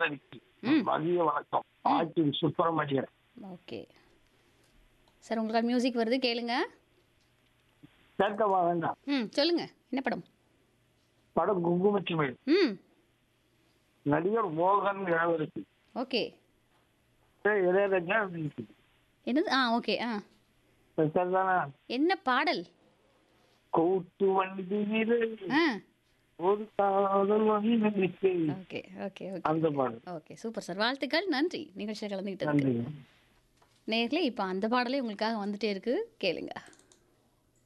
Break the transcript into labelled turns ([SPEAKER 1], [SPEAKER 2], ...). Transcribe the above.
[SPEAKER 1] சகோதரிக்கு
[SPEAKER 2] ம்.
[SPEAKER 1] மதிய வணக்கம் ஆட்சி சுப்பிரமணியன்
[SPEAKER 2] ஓகே சார் உங்களுக்கு மியூசிக் வருது கேளுங்க
[SPEAKER 1] கேட்கவா வேண்டாம்
[SPEAKER 2] ம் சொல்லுங்க என்ன படம்
[SPEAKER 1] படம் குங்குமச்சிமை
[SPEAKER 2] ம்
[SPEAKER 1] நடிகர் மோகன் இளவரசி
[SPEAKER 2] ஓகே
[SPEAKER 1] இளையராஜா
[SPEAKER 2] என்னது ஆ ஓகே ஆ
[SPEAKER 1] சரிதானா
[SPEAKER 2] என்ன பாடல்
[SPEAKER 1] கூட்டு வண்டியிலே
[SPEAKER 2] ஆ
[SPEAKER 1] ஒரு காதல் வந்து
[SPEAKER 2] ஓகே ஓகே ஓகே
[SPEAKER 1] அந்த பாடல்
[SPEAKER 2] ஓகே சூப்பர் சார் வாழ்த்துக்கள் நன்றி நிகழ்ச்சியில் கலந்துக்கிட்டதுக்கு
[SPEAKER 1] நன்றி
[SPEAKER 2] நேர்களே இப்போ அந்த பாடலே உங்களுக்காக வந்துட்டே இருக்கு கேளுங்க